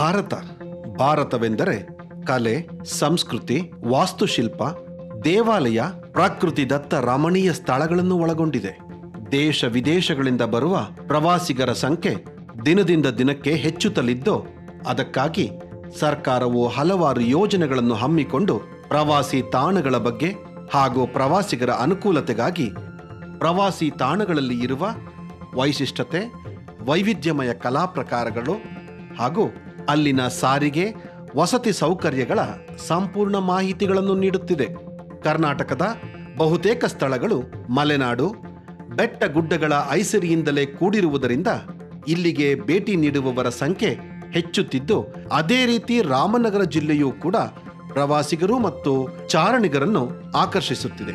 ಭಾರತ ಭಾರತವೆಂದರೆ ಕಲೆ ಸಂಸ್ಕೃತಿ ವಾಸ್ತುಶಿಲ್ಪ ದೇವಾಲಯ ಪ್ರಕೃತಿ ದತ್ತ ರಮಣೀಯ ಸ್ಥಳಗಳನ್ನು ಒಳಗೊಂಡಿದೆ ದೇಶ ವಿದೇಶಗಳಿಂದ ಬರುವ ಪ್ರವಾಸಿಗರ ಸಂಖ್ಯೆ ದಿನದಿಂದ ದಿನಕ್ಕೆ ಹೆಚ್ಚುತ್ತಲಿದ್ದು ಅದಕ್ಕಾಗಿ ಸರ್ಕಾರವು ಹಲವಾರು ಯೋಜನೆಗಳನ್ನು ಹಮ್ಮಿಕೊಂಡು ಪ್ರವಾಸಿ ತಾಣಗಳ ಬಗ್ಗೆ ಹಾಗೂ ಪ್ರವಾಸಿಗರ ಅನುಕೂಲತೆಗಾಗಿ ಪ್ರವಾಸಿ ತಾಣಗಳಲ್ಲಿ ಇರುವ ವೈಶಿಷ್ಟ್ಯತೆ ವೈವಿಧ್ಯಮಯ ಕಲಾ ಪ್ರಕಾರಗಳು ಹಾಗೂ ಅಲ್ಲಿನ ಸಾರಿಗೆ ವಸತಿ ಸೌಕರ್ಯಗಳ ಸಂಪೂರ್ಣ ಮಾಹಿತಿಗಳನ್ನು ನೀಡುತ್ತಿದೆ ಕರ್ನಾಟಕದ ಬಹುತೇಕ ಸ್ಥಳಗಳು ಮಲೆನಾಡು ಬೆಟ್ಟ ಗುಡ್ಡಗಳ ಐಸಿರಿಯಿಂದಲೇ ಕೂಡಿರುವುದರಿಂದ ಇಲ್ಲಿಗೆ ಭೇಟಿ ನೀಡುವವರ ಸಂಖ್ಯೆ ಹೆಚ್ಚುತ್ತಿದ್ದು ಅದೇ ರೀತಿ ರಾಮನಗರ ಜಿಲ್ಲೆಯೂ ಕೂಡ ಪ್ರವಾಸಿಗರು ಮತ್ತು ಚಾರಣಿಗರನ್ನು ಆಕರ್ಷಿಸುತ್ತಿದೆ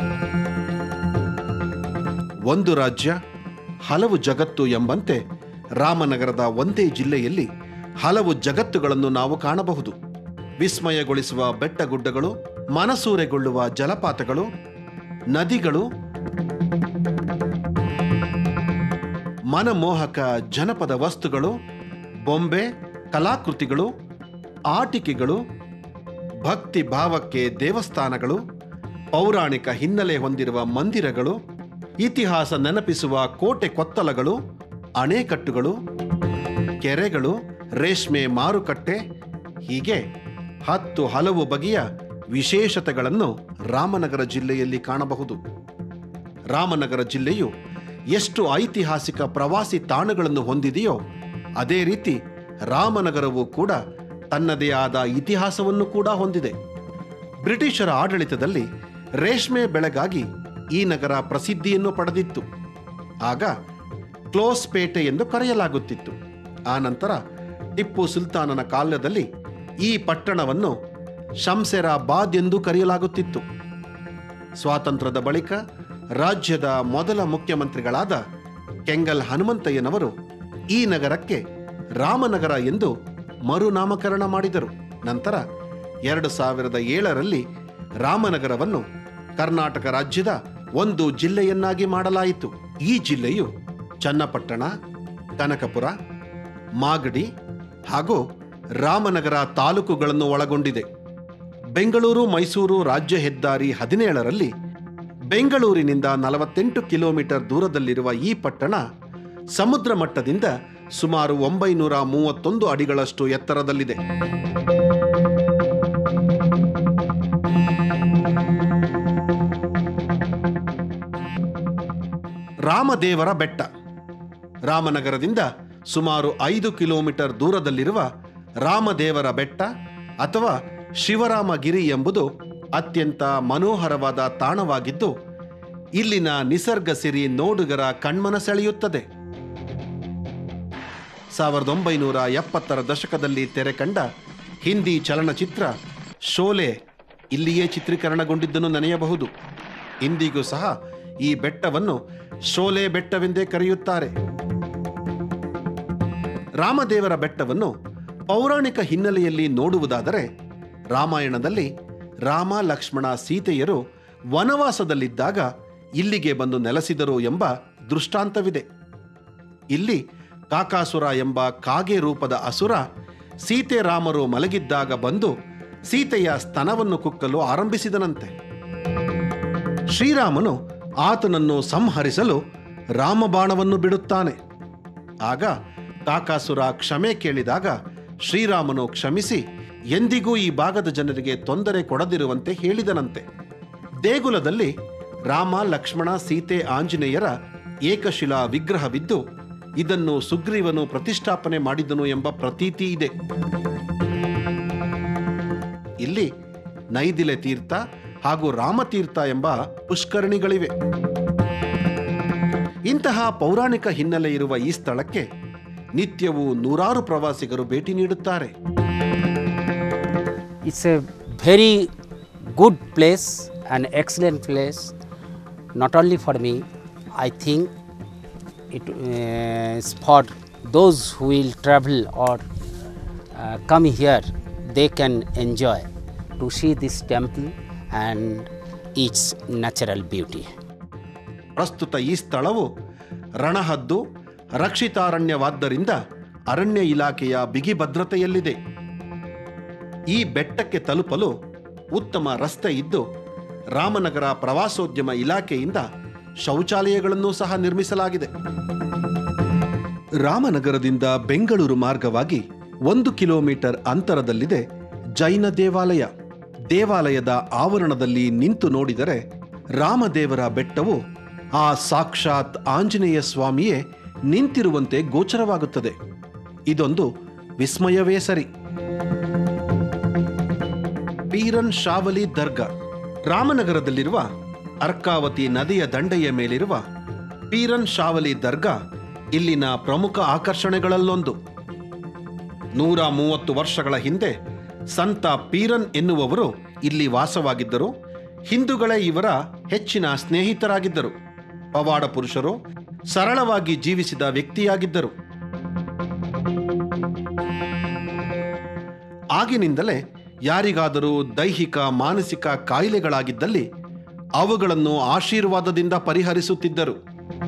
ಒಂದು ರಾಜ್ಯ ಹಲವು ಜಗತ್ತು ಎಂಬಂತೆ ರಾಮನಗರದ ಒಂದೇ ಜಿಲ್ಲೆಯಲ್ಲಿ ಹಲವು ಜಗತ್ತುಗಳನ್ನು ನಾವು ಕಾಣಬಹುದು ವಿಸ್ಮಯಗೊಳಿಸುವ ಬೆಟ್ಟಗುಡ್ಡಗಳು ಮನಸೂರೆಗೊಳ್ಳುವ ಜಲಪಾತಗಳು ನದಿಗಳು ಮನಮೋಹಕ ಜನಪದ ವಸ್ತುಗಳು ಬೊಂಬೆ ಕಲಾಕೃತಿಗಳು ಆಟಿಕೆಗಳು ಭಕ್ತಿ ಭಾವಕ್ಕೆ ದೇವಸ್ಥಾನಗಳು ಪೌರಾಣಿಕ ಹಿನ್ನೆಲೆ ಹೊಂದಿರುವ ಮಂದಿರಗಳು ಇತಿಹಾಸ ನೆನಪಿಸುವ ಕೋಟೆ ಕೊತ್ತಲಗಳು ಅಣೆಕಟ್ಟುಗಳು ಕೆರೆಗಳು ರೇಷ್ಮೆ ಮಾರುಕಟ್ಟೆ ಹೀಗೆ ಹತ್ತು ಹಲವು ಬಗೆಯ ವಿಶೇಷತೆಗಳನ್ನು ರಾಮನಗರ ಜಿಲ್ಲೆಯಲ್ಲಿ ಕಾಣಬಹುದು ರಾಮನಗರ ಜಿಲ್ಲೆಯು ಎಷ್ಟು ಐತಿಹಾಸಿಕ ಪ್ರವಾಸಿ ತಾಣಗಳನ್ನು ಹೊಂದಿದೆಯೋ ಅದೇ ರೀತಿ ರಾಮನಗರವು ಕೂಡ ತನ್ನದೇ ಆದ ಇತಿಹಾಸವನ್ನು ಕೂಡ ಹೊಂದಿದೆ ಬ್ರಿಟಿಷರ ಆಡಳಿತದಲ್ಲಿ ರೇಷ್ಮೆ ಬೆಳೆಗಾಗಿ ಈ ನಗರ ಪ್ರಸಿದ್ಧಿಯನ್ನು ಪಡೆದಿತ್ತು ಆಗ ಕ್ಲೋಸ್ ಪೇಟೆ ಎಂದು ಕರೆಯಲಾಗುತ್ತಿತ್ತು ಆ ನಂತರ ಟಿಪ್ಪು ಸುಲ್ತಾನನ ಕಾಲದಲ್ಲಿ ಈ ಪಟ್ಟಣವನ್ನು ಶಂಸೆರಾಬಾದ್ ಎಂದು ಕರೆಯಲಾಗುತ್ತಿತ್ತು ಸ್ವಾತಂತ್ರ್ಯದ ಬಳಿಕ ರಾಜ್ಯದ ಮೊದಲ ಮುಖ್ಯಮಂತ್ರಿಗಳಾದ ಕೆಂಗಲ್ ಹನುಮಂತಯ್ಯನವರು ಈ ನಗರಕ್ಕೆ ರಾಮನಗರ ಎಂದು ಮರುನಾಮಕರಣ ಮಾಡಿದರು ನಂತರ ಎರಡು ಸಾವಿರದ ಏಳರಲ್ಲಿ ರಾಮನಗರವನ್ನು ಕರ್ನಾಟಕ ರಾಜ್ಯದ ಒಂದು ಜಿಲ್ಲೆಯನ್ನಾಗಿ ಮಾಡಲಾಯಿತು ಈ ಜಿಲ್ಲೆಯು ಚನ್ನಪಟ್ಟಣ ಕನಕಪುರ ಮಾಗಡಿ ಹಾಗೂ ರಾಮನಗರ ತಾಲೂಕುಗಳನ್ನು ಒಳಗೊಂಡಿದೆ ಬೆಂಗಳೂರು ಮೈಸೂರು ರಾಜ್ಯ ಹೆದ್ದಾರಿ ಹದಿನೇಳರಲ್ಲಿ ಬೆಂಗಳೂರಿನಿಂದ ನಲವತ್ತೆಂಟು ಕಿಲೋಮೀಟರ್ ದೂರದಲ್ಲಿರುವ ಈ ಪಟ್ಟಣ ಸಮುದ್ರ ಮಟ್ಟದಿಂದ ಸುಮಾರು ಒಂಬೈನೂರ ಮೂವತ್ತೊಂದು ಅಡಿಗಳಷ್ಟು ಎತ್ತರದಲ್ಲಿದೆ ರಾಮದೇವರ ಬೆಟ್ಟ ರಾಮನಗರದಿಂದ ಸುಮಾರು ಐದು ಕಿಲೋಮೀಟರ್ ದೂರದಲ್ಲಿರುವ ರಾಮದೇವರ ಬೆಟ್ಟ ಅಥವಾ ಶಿವರಾಮಗಿರಿ ಎಂಬುದು ಅತ್ಯಂತ ಮನೋಹರವಾದ ತಾಣವಾಗಿದ್ದು ಇಲ್ಲಿನ ನಿಸರ್ಗ ಸಿರಿ ನೋಡುಗರ ಕಣ್ಮನ ಸೆಳೆಯುತ್ತದೆ ಸಾವಿರದ ಒಂಬೈನೂರ ಎಪ್ಪತ್ತರ ದಶಕದಲ್ಲಿ ತೆರೆ ಕಂಡ ಹಿಂದಿ ಚಲನಚಿತ್ರ ಶೋಲೆ ಇಲ್ಲಿಯೇ ಚಿತ್ರೀಕರಣಗೊಂಡಿದ್ದನ್ನು ನೆನೆಯಬಹುದು ಇಂದಿಗೂ ಸಹ ಈ ಬೆಟ್ಟವನ್ನು ಶೋಲೆ ಬೆಟ್ಟವೆಂದೇ ಕರೆಯುತ್ತಾರೆ ರಾಮದೇವರ ಬೆಟ್ಟವನ್ನು ಪೌರಾಣಿಕ ಹಿನ್ನೆಲೆಯಲ್ಲಿ ನೋಡುವುದಾದರೆ ರಾಮಾಯಣದಲ್ಲಿ ರಾಮ ಲಕ್ಷ್ಮಣ ಸೀತೆಯರು ವನವಾಸದಲ್ಲಿದ್ದಾಗ ಇಲ್ಲಿಗೆ ಬಂದು ನೆಲೆಸಿದರು ಎಂಬ ದೃಷ್ಟಾಂತವಿದೆ ಇಲ್ಲಿ ಕಾಕಾಸುರ ಎಂಬ ಕಾಗೆ ರೂಪದ ಅಸುರ ಸೀತೆ ರಾಮರು ಮಲಗಿದ್ದಾಗ ಬಂದು ಸೀತೆಯ ಸ್ತನವನ್ನು ಕುಕ್ಕಲು ಆರಂಭಿಸಿದನಂತೆ ಶ್ರೀರಾಮನು ಆತನನ್ನು ಸಂಹರಿಸಲು ರಾಮಬಾಣವನ್ನು ಬಿಡುತ್ತಾನೆ ಆಗ ಕಾಕಾಸುರ ಕ್ಷಮೆ ಕೇಳಿದಾಗ ಶ್ರೀರಾಮನು ಕ್ಷಮಿಸಿ ಎಂದಿಗೂ ಈ ಭಾಗದ ಜನರಿಗೆ ತೊಂದರೆ ಕೊಡದಿರುವಂತೆ ಹೇಳಿದನಂತೆ ದೇಗುಲದಲ್ಲಿ ರಾಮ ಲಕ್ಷ್ಮಣ ಸೀತೆ ಆಂಜನೇಯರ ಏಕಶಿಲಾ ವಿಗ್ರಹವಿದ್ದು ಇದನ್ನು ಸುಗ್ರೀವನು ಪ್ರತಿಷ್ಠಾಪನೆ ಮಾಡಿದನು ಎಂಬ ಪ್ರತೀತಿ ಇದೆ ಇಲ್ಲಿ ನೈದಿಲೆ ತೀರ್ಥ ಹಾಗೂ ರಾಮತೀರ್ಥ ಎಂಬ ಪುಷ್ಕರಣಿಗಳಿವೆ ಇಂತಹ ಪೌರಾಣಿಕ ಹಿನ್ನೆಲೆ ಇರುವ ಈ ಸ್ಥಳಕ್ಕೆ ನಿತ್ಯವೂ ನೂರಾರು ಪ್ರವಾಸಿಗರು ಭೇಟಿ ನೀಡುತ್ತಾರೆ It's a very good place, an excellent place, not only for me, I think it uh, is for those who will travel or uh, come here, they can enjoy to see this temple and its natural beauty. ಪ್ರಸ್ತುತ ಈ ಸ್ಥಳವು ರಣಹದ್ದು ರಕ್ಷಿತಾರಣ್ಯವಾದ್ದರಿಂದ ಅರಣ್ಯ ಇಲಾಖೆಯ ಬಿಗಿ ಭದ್ರತೆಯಲ್ಲಿದೆ ಈ ಬೆಟ್ಟಕ್ಕೆ ತಲುಪಲು ಉತ್ತಮ ರಸ್ತೆ ಇದ್ದು ರಾಮನಗರ ಪ್ರವಾಸೋದ್ಯಮ ಇಲಾಖೆಯಿಂದ ಶೌಚಾಲಯಗಳನ್ನು ಸಹ ನಿರ್ಮಿಸಲಾಗಿದೆ ರಾಮನಗರದಿಂದ ಬೆಂಗಳೂರು ಮಾರ್ಗವಾಗಿ ಒಂದು ಕಿಲೋಮೀಟರ್ ಅಂತರದಲ್ಲಿದೆ ಜೈನ ದೇವಾಲಯ ದೇವಾಲಯದ ಆವರಣದಲ್ಲಿ ನಿಂತು ನೋಡಿದರೆ ರಾಮದೇವರ ಬೆಟ್ಟವು ಆ ಸಾಕ್ಷಾತ್ ಆಂಜನೇಯ ಸ್ವಾಮಿಯೇ ನಿಂತಿರುವಂತೆ ಗೋಚರವಾಗುತ್ತದೆ ಇದೊಂದು ವಿಸ್ಮಯವೇ ಸರಿ ಪೀರನ್ ಶಾವಲಿ ದರ್ಗಾ ರಾಮನಗರದಲ್ಲಿರುವ ಅರ್ಕಾವತಿ ನದಿಯ ದಂಡೆಯ ಮೇಲಿರುವ ಪೀರನ್ ಶಾವಲಿ ದರ್ಗಾ ಇಲ್ಲಿನ ಪ್ರಮುಖ ಆಕರ್ಷಣೆಗಳಲ್ಲೊಂದು ನೂರ ಮೂವತ್ತು ವರ್ಷಗಳ ಹಿಂದೆ ಸಂತ ಪೀರನ್ ಎನ್ನುವವರು ಇಲ್ಲಿ ವಾಸವಾಗಿದ್ದರು ಹಿಂದೂಗಳೇ ಇವರ ಹೆಚ್ಚಿನ ಸ್ನೇಹಿತರಾಗಿದ್ದರು ಪವಾಡ ಪುರುಷರು ಸರಳವಾಗಿ ಜೀವಿಸಿದ ವ್ಯಕ್ತಿಯಾಗಿದ್ದರು ಆಗಿನಿಂದಲೇ ಯಾರಿಗಾದರೂ ದೈಹಿಕ ಮಾನಸಿಕ ಕಾಯಿಲೆಗಳಾಗಿದ್ದಲ್ಲಿ ಅವುಗಳನ್ನು ಆಶೀರ್ವಾದದಿಂದ ಪರಿಹರಿಸುತ್ತಿದ್ದರು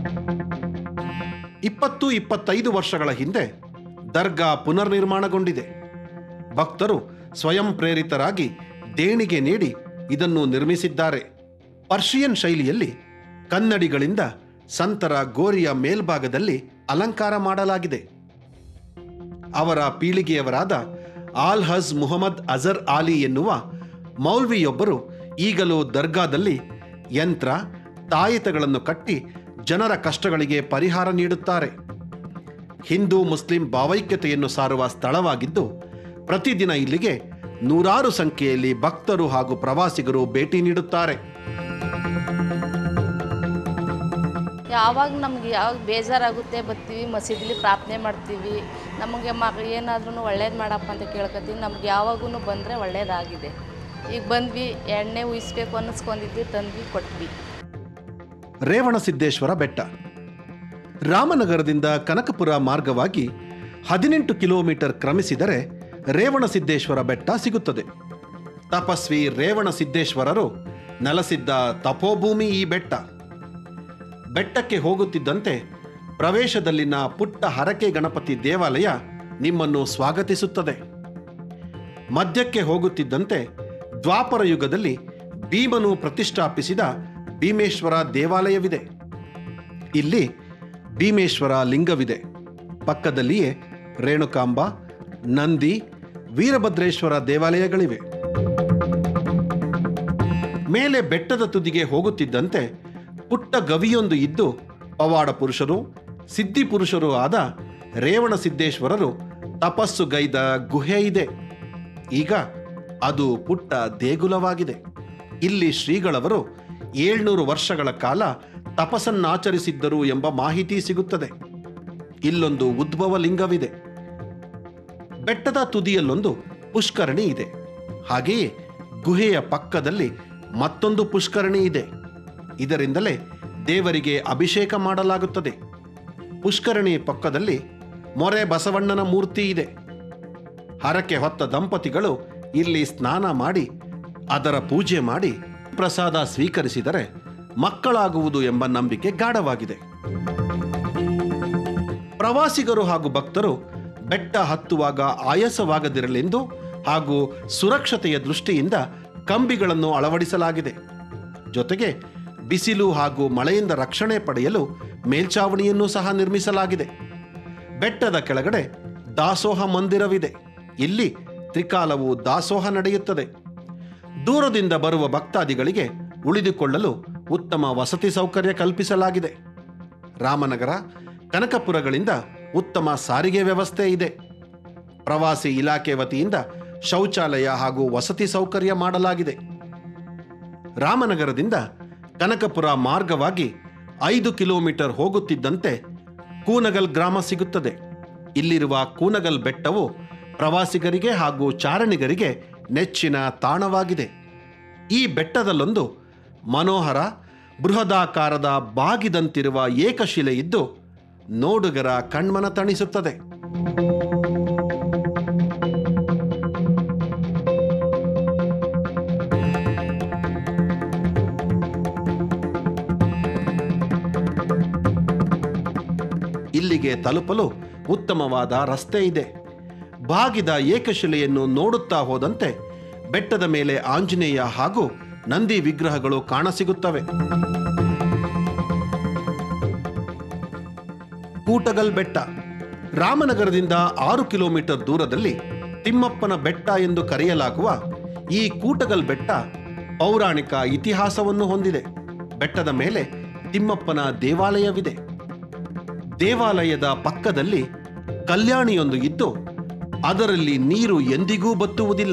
ಇಪ್ಪತ್ತು ಇಪ್ಪತ್ತೈದು ವರ್ಷಗಳ ಹಿಂದೆ ದರ್ಗಾ ಪುನರ್ನಿರ್ಮಾಣಗೊಂಡಿದೆ ಭಕ್ತರು ಸ್ವಯಂ ಪ್ರೇರಿತರಾಗಿ ದೇಣಿಗೆ ನೀಡಿ ಇದನ್ನು ನಿರ್ಮಿಸಿದ್ದಾರೆ ಪರ್ಷಿಯನ್ ಶೈಲಿಯಲ್ಲಿ ಕನ್ನಡಿಗಳಿಂದ ಸಂತರ ಗೋರಿಯ ಮೇಲ್ಭಾಗದಲ್ಲಿ ಅಲಂಕಾರ ಮಾಡಲಾಗಿದೆ ಅವರ ಪೀಳಿಗೆಯವರಾದ ಆಲ್ ಹಜ್ ಮುಹಮ್ಮದ್ ಅಜರ್ ಆಲಿ ಎನ್ನುವ ಮೌಲ್ವಿಯೊಬ್ಬರು ಈಗಲೂ ದರ್ಗಾದಲ್ಲಿ ಯಂತ್ರ ತಾಯಿತಗಳನ್ನು ಕಟ್ಟಿ ಜನರ ಕಷ್ಟಗಳಿಗೆ ಪರಿಹಾರ ನೀಡುತ್ತಾರೆ ಹಿಂದೂ ಮುಸ್ಲಿಂ ಭಾವೈಕ್ಯತೆಯನ್ನು ಸಾರುವ ಸ್ಥಳವಾಗಿದ್ದು ಪ್ರತಿದಿನ ಇಲ್ಲಿಗೆ ನೂರಾರು ಸಂಖ್ಯೆಯಲ್ಲಿ ಭಕ್ತರು ಹಾಗೂ ಪ್ರವಾಸಿಗರು ಭೇಟಿ ನೀಡುತ್ತಾರೆ ಯಾವಾಗ ನಮ್ಗೆ ಯಾವಾಗ ಬೇಜಾರಾಗುತ್ತೆ ಬರ್ತೀವಿ ಮಸೀದಿಲಿ ಪ್ರಾರ್ಥನೆ ಮಾಡ್ತೀವಿ ನಮಗೆ ಮಗ ಏನಾದ್ರೂ ಒಳ್ಳೇದು ಮಾಡಪ್ಪ ಅಂತ ಕೇಳ್ಕೊತೀವಿ ನಮ್ಗೆ ಯಾವಾಗೂ ಬಂದರೆ ಒಳ್ಳೇದಾಗಿದೆ ಈಗ ಬಂದ್ವಿ ಎಣ್ಣೆ ಉಯಿಸ್ಬೇಕು ಅನ್ನಿಸ್ಕೊಂಡಿದ್ವಿ ತಂದ್ವಿ ಕೊಟ್ವಿ ರೇವಣಸಿದ್ದೇಶ್ವರ ಬೆಟ್ಟ ರಾಮನಗರದಿಂದ ಕನಕಪುರ ಮಾರ್ಗವಾಗಿ ಹದಿನೆಂಟು ಕಿಲೋಮೀಟರ್ ಕ್ರಮಿಸಿದರೆ ರೇವಣಸಿದ್ದೇಶ್ವರ ಬೆಟ್ಟ ಸಿಗುತ್ತದೆ ತಪಸ್ವಿ ರೇವಣಸಿದ್ದೇಶ್ವರರು ನೆಲಸಿದ್ದ ತಪೋಭೂಮಿ ಈ ಬೆಟ್ಟ ಬೆಟ್ಟಕ್ಕೆ ಹೋಗುತ್ತಿದ್ದಂತೆ ಪ್ರವೇಶದಲ್ಲಿನ ಪುಟ್ಟ ಹರಕೆ ಗಣಪತಿ ದೇವಾಲಯ ನಿಮ್ಮನ್ನು ಸ್ವಾಗತಿಸುತ್ತದೆ ಮಧ್ಯಕ್ಕೆ ಹೋಗುತ್ತಿದ್ದಂತೆ ದ್ವಾಪರ ಯುಗದಲ್ಲಿ ಭೀಮನು ಪ್ರತಿಷ್ಠಾಪಿಸಿದ ಭೀಮೇಶ್ವರ ದೇವಾಲಯವಿದೆ ಇಲ್ಲಿ ಭೀಮೇಶ್ವರ ಲಿಂಗವಿದೆ ಪಕ್ಕದಲ್ಲಿಯೇ ರೇಣುಕಾಂಬ ನಂದಿ ವೀರಭದ್ರೇಶ್ವರ ದೇವಾಲಯಗಳಿವೆ ಮೇಲೆ ಬೆಟ್ಟದ ತುದಿಗೆ ಹೋಗುತ್ತಿದ್ದಂತೆ ಪುಟ್ಟ ಗವಿಯೊಂದು ಇದ್ದು ಪವಾಡ ಪುರುಷರು ಸಿದ್ಧಿ ಪುರುಷರು ಆದ ರೇವಣ ಸಿದ್ದೇಶ್ವರರು ತಪಸ್ಸು ಗೈದ ಗುಹೆ ಇದೆ ಈಗ ಅದು ಪುಟ್ಟ ದೇಗುಲವಾಗಿದೆ ಇಲ್ಲಿ ಶ್ರೀಗಳವರು ಏಳ್ನೂರು ವರ್ಷಗಳ ಕಾಲ ತಪಸ್ಸನ್ನಾಚರಿಸಿದ್ದರು ಎಂಬ ಮಾಹಿತಿ ಸಿಗುತ್ತದೆ ಇಲ್ಲೊಂದು ಉದ್ಭವ ಲಿಂಗವಿದೆ ಬೆಟ್ಟದ ತುದಿಯಲ್ಲೊಂದು ಪುಷ್ಕರಣಿ ಇದೆ ಹಾಗೆಯೇ ಗುಹೆಯ ಪಕ್ಕದಲ್ಲಿ ಮತ್ತೊಂದು ಪುಷ್ಕರಣಿ ಇದೆ ಇದರಿಂದಲೇ ದೇವರಿಗೆ ಅಭಿಷೇಕ ಮಾಡಲಾಗುತ್ತದೆ ಪುಷ್ಕರಣಿ ಪಕ್ಕದಲ್ಲಿ ಮೊರೆ ಬಸವಣ್ಣನ ಮೂರ್ತಿ ಇದೆ ಹರಕೆ ಹೊತ್ತ ದಂಪತಿಗಳು ಇಲ್ಲಿ ಸ್ನಾನ ಮಾಡಿ ಅದರ ಪೂಜೆ ಮಾಡಿ ಪ್ರಸಾದ ಸ್ವೀಕರಿಸಿದರೆ ಮಕ್ಕಳಾಗುವುದು ಎಂಬ ನಂಬಿಕೆ ಗಾಢವಾಗಿದೆ ಪ್ರವಾಸಿಗರು ಹಾಗೂ ಭಕ್ತರು ಬೆಟ್ಟ ಹತ್ತುವಾಗ ಆಯಾಸವಾಗದಿರಲೆಂದು ಹಾಗೂ ಸುರಕ್ಷತೆಯ ದೃಷ್ಟಿಯಿಂದ ಕಂಬಿಗಳನ್ನು ಅಳವಡಿಸಲಾಗಿದೆ ಜೊತೆಗೆ ಬಿಸಿಲು ಹಾಗೂ ಮಳೆಯಿಂದ ರಕ್ಷಣೆ ಪಡೆಯಲು ಮೇಲ್ಛಾವಣಿಯನ್ನು ಸಹ ನಿರ್ಮಿಸಲಾಗಿದೆ ಬೆಟ್ಟದ ಕೆಳಗಡೆ ದಾಸೋಹ ಮಂದಿರವಿದೆ ಇಲ್ಲಿ ತ್ರಿಕಾಲವು ದಾಸೋಹ ನಡೆಯುತ್ತದೆ ದೂರದಿಂದ ಬರುವ ಭಕ್ತಾದಿಗಳಿಗೆ ಉಳಿದುಕೊಳ್ಳಲು ಉತ್ತಮ ವಸತಿ ಸೌಕರ್ಯ ಕಲ್ಪಿಸಲಾಗಿದೆ ರಾಮನಗರ ಕನಕಪುರಗಳಿಂದ ಉತ್ತಮ ಸಾರಿಗೆ ವ್ಯವಸ್ಥೆ ಇದೆ ಪ್ರವಾಸಿ ಇಲಾಖೆ ವತಿಯಿಂದ ಶೌಚಾಲಯ ಹಾಗೂ ವಸತಿ ಸೌಕರ್ಯ ಮಾಡಲಾಗಿದೆ ರಾಮನಗರದಿಂದ ಕನಕಪುರ ಮಾರ್ಗವಾಗಿ ಐದು ಕಿಲೋಮೀಟರ್ ಹೋಗುತ್ತಿದ್ದಂತೆ ಕೂನಗಲ್ ಗ್ರಾಮ ಸಿಗುತ್ತದೆ ಇಲ್ಲಿರುವ ಕೂನಗಲ್ ಬೆಟ್ಟವು ಪ್ರವಾಸಿಗರಿಗೆ ಹಾಗೂ ಚಾರಣಿಗರಿಗೆ ನೆಚ್ಚಿನ ತಾಣವಾಗಿದೆ ಈ ಬೆಟ್ಟದಲ್ಲೊಂದು ಮನೋಹರ ಬೃಹದಾಕಾರದ ಬಾಗಿದಂತಿರುವ ಏಕಶಿಲೆ ಇದ್ದು ನೋಡುಗರ ಕಣ್ಮನ ತಣಿಸುತ್ತದೆ ಇಲ್ಲಿಗೆ ತಲುಪಲು ಉತ್ತಮವಾದ ರಸ್ತೆ ಇದೆ ಬಾಗಿದ ಏಕಶಿಲೆಯನ್ನು ನೋಡುತ್ತಾ ಹೋದಂತೆ ಬೆಟ್ಟದ ಮೇಲೆ ಆಂಜನೇಯ ಹಾಗೂ ನಂದಿ ವಿಗ್ರಹಗಳು ಕಾಣಸಿಗುತ್ತವೆ ಕೂಟಗಲ್ ಬೆಟ್ಟ ರಾಮನಗರದಿಂದ ಆರು ಕಿಲೋಮೀಟರ್ ದೂರದಲ್ಲಿ ತಿಮ್ಮಪ್ಪನ ಬೆಟ್ಟ ಎಂದು ಕರೆಯಲಾಗುವ ಈ ಕೂಟಗಲ್ ಬೆಟ್ಟ ಪೌರಾಣಿಕ ಇತಿಹಾಸವನ್ನು ಹೊಂದಿದೆ ಬೆಟ್ಟದ ಮೇಲೆ ತಿಮ್ಮಪ್ಪನ ದೇವಾಲಯವಿದೆ ದೇವಾಲಯದ ಪಕ್ಕದಲ್ಲಿ ಕಲ್ಯಾಣಿಯೊಂದು ಇದ್ದು ಅದರಲ್ಲಿ ನೀರು ಎಂದಿಗೂ ಬತ್ತುವುದಿಲ್ಲ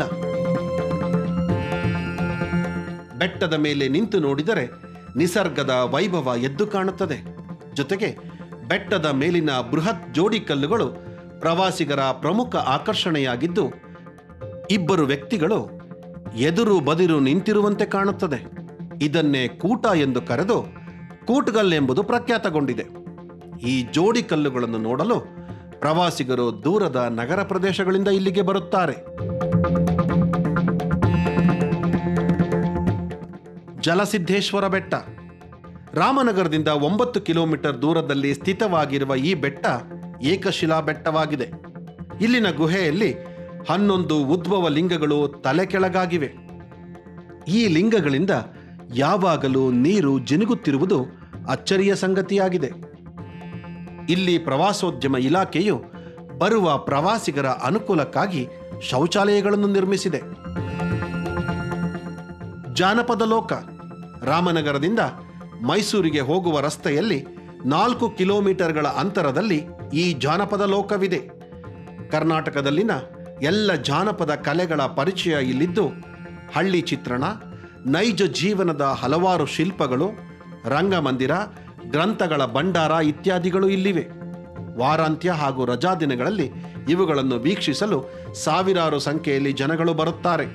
ಬೆಟ್ಟದ ಮೇಲೆ ನಿಂತು ನೋಡಿದರೆ ನಿಸರ್ಗದ ವೈಭವ ಎದ್ದು ಕಾಣುತ್ತದೆ ಜೊತೆಗೆ ಬೆಟ್ಟದ ಮೇಲಿನ ಬೃಹತ್ ಜೋಡಿ ಕಲ್ಲುಗಳು ಪ್ರವಾಸಿಗರ ಪ್ರಮುಖ ಆಕರ್ಷಣೆಯಾಗಿದ್ದು ಇಬ್ಬರು ವ್ಯಕ್ತಿಗಳು ಎದುರು ಬದಿರು ನಿಂತಿರುವಂತೆ ಕಾಣುತ್ತದೆ ಇದನ್ನೇ ಕೂಟ ಎಂದು ಕರೆದು ಕೂಟ್ಗಲ್ ಎಂಬುದು ಪ್ರಖ್ಯಾತಗೊಂಡಿದೆ ಈ ಜೋಡಿ ಕಲ್ಲುಗಳನ್ನು ನೋಡಲು ಪ್ರವಾಸಿಗರು ದೂರದ ನಗರ ಪ್ರದೇಶಗಳಿಂದ ಇಲ್ಲಿಗೆ ಬರುತ್ತಾರೆ ಜಲಸಿದ್ದೇಶ್ವರ ಬೆಟ್ಟ ರಾಮನಗರದಿಂದ ಒಂಬತ್ತು ಕಿಲೋಮೀಟರ್ ದೂರದಲ್ಲಿ ಸ್ಥಿತವಾಗಿರುವ ಈ ಬೆಟ್ಟ ಏಕಶಿಲಾ ಬೆಟ್ಟವಾಗಿದೆ ಇಲ್ಲಿನ ಗುಹೆಯಲ್ಲಿ ಹನ್ನೊಂದು ಉದ್ಭವ ಲಿಂಗಗಳು ತಲೆ ಕೆಳಗಾಗಿವೆ ಈ ಲಿಂಗಗಳಿಂದ ಯಾವಾಗಲೂ ನೀರು ಜಿನುಗುತ್ತಿರುವುದು ಅಚ್ಚರಿಯ ಸಂಗತಿಯಾಗಿದೆ ಇಲ್ಲಿ ಪ್ರವಾಸೋದ್ಯಮ ಇಲಾಖೆಯು ಬರುವ ಪ್ರವಾಸಿಗರ ಅನುಕೂಲಕ್ಕಾಗಿ ಶೌಚಾಲಯಗಳನ್ನು ನಿರ್ಮಿಸಿದೆ ಜಾನಪದ ಲೋಕ ರಾಮನಗರದಿಂದ ಮೈಸೂರಿಗೆ ಹೋಗುವ ರಸ್ತೆಯಲ್ಲಿ ನಾಲ್ಕು ಕಿಲೋಮೀಟರ್ಗಳ ಅಂತರದಲ್ಲಿ ಈ ಜಾನಪದ ಲೋಕವಿದೆ ಕರ್ನಾಟಕದಲ್ಲಿನ ಎಲ್ಲ ಜಾನಪದ ಕಲೆಗಳ ಪರಿಚಯ ಇಲ್ಲಿದ್ದು ಹಳ್ಳಿ ಚಿತ್ರಣ ನೈಜ ಜೀವನದ ಹಲವಾರು ಶಿಲ್ಪಗಳು ರಂಗಮಂದಿರ ಗ್ರಂಥಗಳ ಭಂಡಾರ ಇತ್ಯಾದಿಗಳು ಇಲ್ಲಿವೆ ವಾರಾಂತ್ಯ ಹಾಗೂ ರಜಾದಿನಗಳಲ್ಲಿ ಇವುಗಳನ್ನು ವೀಕ್ಷಿಸಲು ಸಾವಿರಾರು ಸಂಖ್ಯೆಯಲ್ಲಿ ಜನಗಳು ಬರುತ್ತಾರೆ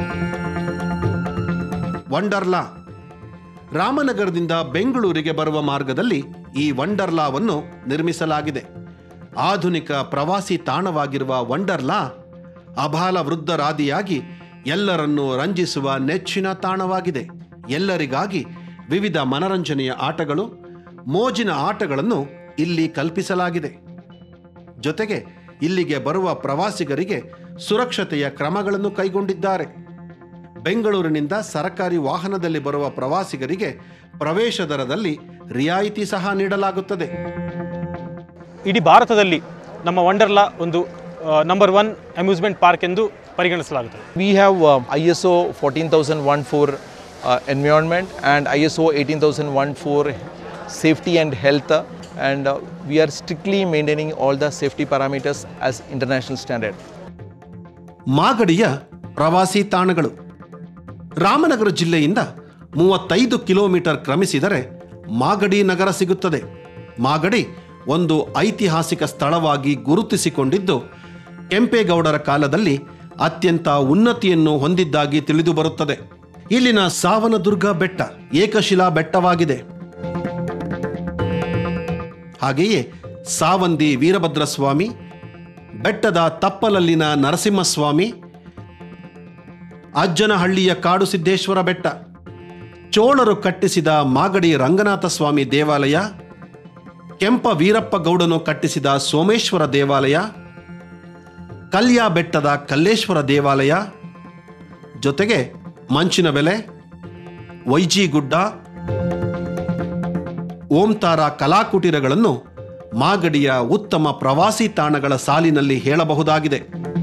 ವಂಡರ್ಲಾ ರಾಮನಗರದಿಂದ ಬೆಂಗಳೂರಿಗೆ ಬರುವ ಮಾರ್ಗದಲ್ಲಿ ಈ ವಂಡರ್ಲಾವನ್ನು ನಿರ್ಮಿಸಲಾಗಿದೆ ಆಧುನಿಕ ಪ್ರವಾಸಿ ತಾಣವಾಗಿರುವ ವಂಡರ್ಲಾ ಅಬಾಲ ವೃದ್ಧರಾದಿಯಾಗಿ ಎಲ್ಲರನ್ನೂ ರಂಜಿಸುವ ನೆಚ್ಚಿನ ತಾಣವಾಗಿದೆ ಎಲ್ಲರಿಗಾಗಿ ವಿವಿಧ ಮನರಂಜನೆಯ ಆಟಗಳು ಮೋಜಿನ ಆಟಗಳನ್ನು ಇಲ್ಲಿ ಕಲ್ಪಿಸಲಾಗಿದೆ ಜೊತೆಗೆ ಇಲ್ಲಿಗೆ ಬರುವ ಪ್ರವಾಸಿಗರಿಗೆ ಸುರಕ್ಷತೆಯ ಕ್ರಮಗಳನ್ನು ಕೈಗೊಂಡಿದ್ದಾರೆ ಬೆಂಗಳೂರಿನಿಂದ ಸರಕಾರಿ ವಾಹನದಲ್ಲಿ ಬರುವ ಪ್ರವಾಸಿಗರಿಗೆ ಪ್ರವೇಶ ದರದಲ್ಲಿ ರಿಯಾಯಿತಿ ಸಹ ನೀಡಲಾಗುತ್ತದೆ ಇಡೀ ಭಾರತದಲ್ಲಿ ನಮ್ಮ ವಂಡರ್ಲಾ ಒಂದು ನಂಬರ್ ಒನ್ ಅಮ್ಯೂಸ್ಮೆಂಟ್ ಪಾರ್ಕ್ ಎಂದು ಪರಿಗಣಿಸಲಾಗುತ್ತದೆ We have uh, ISO 14014 uh, environment and ISO 18014 safety and health uh, and uh, we are strictly maintaining all the safety parameters as international standard. ಮಾಗಡಿಯ ಪ್ರವಾಸಿ ತಾಣಗಳು ರಾಮನಗರ ಜಿಲ್ಲೆಯಿಂದ ಮೂವತ್ತೈದು ಕಿಲೋಮೀಟರ್ ಕ್ರಮಿಸಿದರೆ ಮಾಗಡಿ ನಗರ ಸಿಗುತ್ತದೆ ಮಾಗಡಿ ಒಂದು ಐತಿಹಾಸಿಕ ಸ್ಥಳವಾಗಿ ಗುರುತಿಸಿಕೊಂಡಿದ್ದು ಕೆಂಪೇಗೌಡರ ಕಾಲದಲ್ಲಿ ಅತ್ಯಂತ ಉನ್ನತಿಯನ್ನು ಹೊಂದಿದ್ದಾಗಿ ತಿಳಿದು ಬರುತ್ತದೆ ಇಲ್ಲಿನ ಸಾವನದುರ್ಗ ಬೆಟ್ಟ ಏಕಶಿಲಾ ಬೆಟ್ಟವಾಗಿದೆ ಹಾಗೆಯೇ ಸಾವಂದಿ ವೀರಭದ್ರಸ್ವಾಮಿ ಬೆಟ್ಟದ ತಪ್ಪಲಲ್ಲಿನ ನರಸಿಂಹಸ್ವಾಮಿ ಅಜ್ಜನಹಳ್ಳಿಯ ಕಾಡು ಸಿದ್ದೇಶ್ವರ ಬೆಟ್ಟ ಚೋಳರು ಕಟ್ಟಿಸಿದ ಮಾಗಡಿ ರಂಗನಾಥ ಸ್ವಾಮಿ ದೇವಾಲಯ ಕೆಂಪ ವೀರಪ್ಪ ಗೌಡನು ಕಟ್ಟಿಸಿದ ಸೋಮೇಶ್ವರ ದೇವಾಲಯ ಕಲ್ಯಾ ಬೆಟ್ಟದ ಕಲ್ಲೇಶ್ವರ ದೇವಾಲಯ ಜೊತೆಗೆ ಮಂಚಿನ ಬೆಲೆ ವೈಜಿಗುಡ್ಡ ಓಂತಾರ ಕಲಾಕುಟೀರಗಳನ್ನು ಮಾಗಡಿಯ ಉತ್ತಮ ಪ್ರವಾಸಿ ತಾಣಗಳ ಸಾಲಿನಲ್ಲಿ ಹೇಳಬಹುದಾಗಿದೆ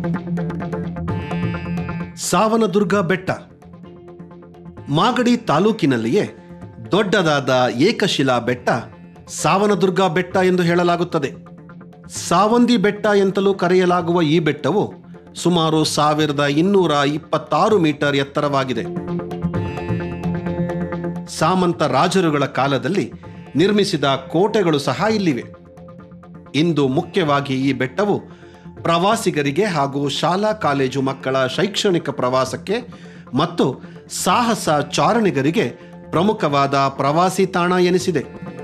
ಸಾವನದುರ್ಗ ಬೆಟ್ಟ ಮಾಗಡಿ ತಾಲೂಕಿನಲ್ಲಿಯೇ ದೊಡ್ಡದಾದ ಏಕಶಿಲಾ ಬೆಟ್ಟ ಸಾವನದುರ್ಗ ಬೆಟ್ಟ ಎಂದು ಹೇಳಲಾಗುತ್ತದೆ ಸಾವಂದಿ ಬೆಟ್ಟ ಎಂತಲೂ ಕರೆಯಲಾಗುವ ಈ ಬೆಟ್ಟವು ಸುಮಾರು ಸಾವಿರದ ಇನ್ನೂರ ಇಪ್ಪತ್ತಾರು ಮೀಟರ್ ಎತ್ತರವಾಗಿದೆ ಸಾಮಂತ ರಾಜರುಗಳ ಕಾಲದಲ್ಲಿ ನಿರ್ಮಿಸಿದ ಕೋಟೆಗಳು ಸಹ ಇಲ್ಲಿವೆ ಇಂದು ಮುಖ್ಯವಾಗಿ ಈ ಬೆಟ್ಟವು ಪ್ರವಾಸಿಗರಿಗೆ ಹಾಗೂ ಶಾಲಾ ಕಾಲೇಜು ಮಕ್ಕಳ ಶೈಕ್ಷಣಿಕ ಪ್ರವಾಸಕ್ಕೆ ಮತ್ತು ಸಾಹಸ ಚಾರಣಿಗರಿಗೆ ಪ್ರಮುಖವಾದ ಪ್ರವಾಸಿ ತಾಣ ಎನಿಸಿದೆ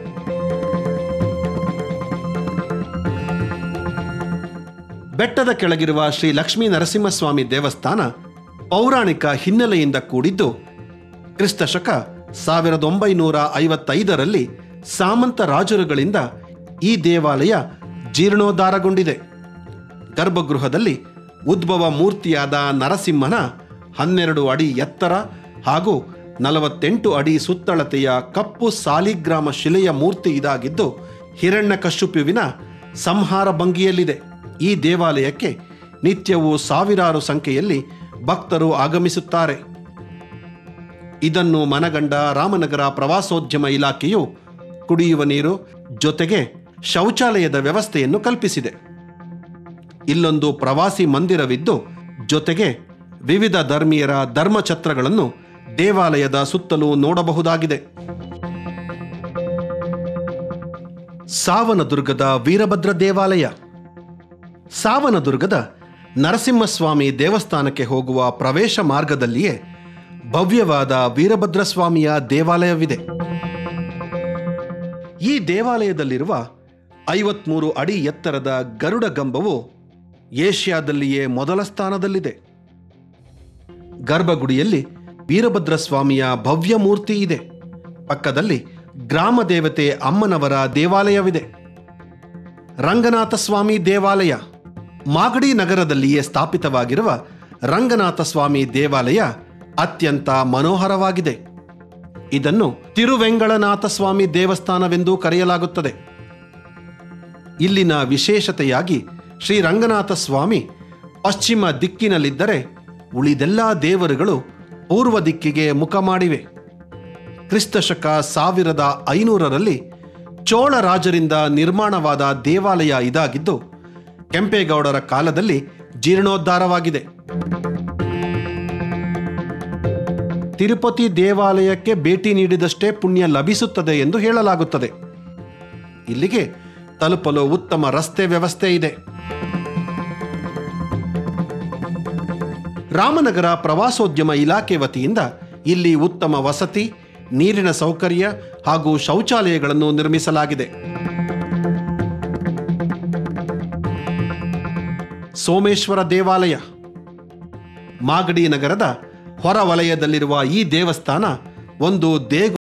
ಬೆಟ್ಟದ ಕೆಳಗಿರುವ ಶ್ರೀ ಲಕ್ಷ್ಮೀ ನರಸಿಂಹಸ್ವಾಮಿ ದೇವಸ್ಥಾನ ಪೌರಾಣಿಕ ಹಿನ್ನೆಲೆಯಿಂದ ಕೂಡಿದ್ದು ಕ್ರಿಸ್ತಶಕ ಸಾವಿರದ ಒಂಬೈನೂರ ಐವತ್ತೈದರಲ್ಲಿ ಸಾಮಂತ ರಾಜರುಗಳಿಂದ ಈ ದೇವಾಲಯ ಜೀರ್ಣೋದ್ಧಾರಗೊಂಡಿದೆ ಗರ್ಭಗೃಹದಲ್ಲಿ ಉದ್ಭವ ಮೂರ್ತಿಯಾದ ನರಸಿಂಹನ ಹನ್ನೆರಡು ಅಡಿ ಎತ್ತರ ಹಾಗೂ ನಲವತ್ತೆಂಟು ಅಡಿ ಸುತ್ತಳತೆಯ ಕಪ್ಪು ಸಾಲಿಗ್ರಾಮ ಶಿಲೆಯ ಮೂರ್ತಿ ಇದಾಗಿದ್ದು ಹಿರಣ್ಯಕಶ್ಯಪುವಿನ ಸಂಹಾರ ಭಂಗಿಯಲ್ಲಿದೆ ಈ ದೇವಾಲಯಕ್ಕೆ ನಿತ್ಯವೂ ಸಾವಿರಾರು ಸಂಖ್ಯೆಯಲ್ಲಿ ಭಕ್ತರು ಆಗಮಿಸುತ್ತಾರೆ ಇದನ್ನು ಮನಗಂಡ ರಾಮನಗರ ಪ್ರವಾಸೋದ್ಯಮ ಇಲಾಖೆಯು ಕುಡಿಯುವ ನೀರು ಜೊತೆಗೆ ಶೌಚಾಲಯದ ವ್ಯವಸ್ಥೆಯನ್ನು ಕಲ್ಪಿಸಿದೆ ಇಲ್ಲೊಂದು ಪ್ರವಾಸಿ ಮಂದಿರವಿದ್ದು ಜೊತೆಗೆ ವಿವಿಧ ಧರ್ಮೀಯರ ಧರ್ಮಛತ್ರಗಳನ್ನು ದೇವಾಲಯದ ಸುತ್ತಲೂ ನೋಡಬಹುದಾಗಿದೆ ಸಾವನದುರ್ಗದ ವೀರಭದ್ರ ದೇವಾಲಯ ಸಾವನದುರ್ಗದ ನರಸಿಂಹಸ್ವಾಮಿ ದೇವಸ್ಥಾನಕ್ಕೆ ಹೋಗುವ ಪ್ರವೇಶ ಮಾರ್ಗದಲ್ಲಿಯೇ ಭವ್ಯವಾದ ವೀರಭದ್ರ ಸ್ವಾಮಿಯ ದೇವಾಲಯವಿದೆ ಈ ದೇವಾಲಯದಲ್ಲಿರುವ ಐವತ್ಮೂರು ಅಡಿ ಎತ್ತರದ ಗರುಡ ಗಂಬವು ಏಷ್ಯಾದಲ್ಲಿಯೇ ಮೊದಲ ಸ್ಥಾನದಲ್ಲಿದೆ ಗರ್ಭಗುಡಿಯಲ್ಲಿ ವೀರಭದ್ರ ಸ್ವಾಮಿಯ ಭವ್ಯ ಮೂರ್ತಿ ಇದೆ ಪಕ್ಕದಲ್ಲಿ ಗ್ರಾಮ ದೇವತೆ ಅಮ್ಮನವರ ದೇವಾಲಯವಿದೆ ರಂಗನಾಥ ಸ್ವಾಮಿ ದೇವಾಲಯ ಮಾಗಡಿ ನಗರದಲ್ಲಿಯೇ ಸ್ಥಾಪಿತವಾಗಿರುವ ರಂಗನಾಥ ಸ್ವಾಮಿ ದೇವಾಲಯ ಅತ್ಯಂತ ಮನೋಹರವಾಗಿದೆ ಇದನ್ನು ತಿರುವೆಂಗಳನಾಥ ಸ್ವಾಮಿ ದೇವಸ್ಥಾನವೆಂದು ಕರೆಯಲಾಗುತ್ತದೆ ಇಲ್ಲಿನ ವಿಶೇಷತೆಯಾಗಿ ಶ್ರೀ ರಂಗನಾಥ ಸ್ವಾಮಿ ಪಶ್ಚಿಮ ದಿಕ್ಕಿನಲ್ಲಿದ್ದರೆ ಉಳಿದೆಲ್ಲ ದೇವರುಗಳು ಪೂರ್ವ ದಿಕ್ಕಿಗೆ ಮುಖ ಮಾಡಿವೆ ಕ್ರಿಸ್ತಶಕ ಸಾವಿರದ ಐನೂರರಲ್ಲಿ ಚೋಳ ರಾಜರಿಂದ ನಿರ್ಮಾಣವಾದ ದೇವಾಲಯ ಇದಾಗಿದ್ದು ಕೆಂಪೇಗೌಡರ ಕಾಲದಲ್ಲಿ ಜೀರ್ಣೋದ್ಧಾರವಾಗಿದೆ ತಿರುಪತಿ ದೇವಾಲಯಕ್ಕೆ ಭೇಟಿ ನೀಡಿದಷ್ಟೇ ಪುಣ್ಯ ಲಭಿಸುತ್ತದೆ ಎಂದು ಹೇಳಲಾಗುತ್ತದೆ ಇಲ್ಲಿಗೆ ತಲುಪಲು ಉತ್ತಮ ರಸ್ತೆ ವ್ಯವಸ್ಥೆ ಇದೆ ರಾಮನಗರ ಪ್ರವಾಸೋದ್ಯಮ ಇಲಾಖೆ ವತಿಯಿಂದ ಇಲ್ಲಿ ಉತ್ತಮ ವಸತಿ ನೀರಿನ ಸೌಕರ್ಯ ಹಾಗೂ ಶೌಚಾಲಯಗಳನ್ನು ನಿರ್ಮಿಸಲಾಗಿದೆ ಸೋಮೇಶ್ವರ ದೇವಾಲಯ ಮಾಗಡಿ ನಗರದ ಹೊರ ವಲಯದಲ್ಲಿರುವ ಈ ದೇವಸ್ಥಾನ ಒಂದು ದೇಗು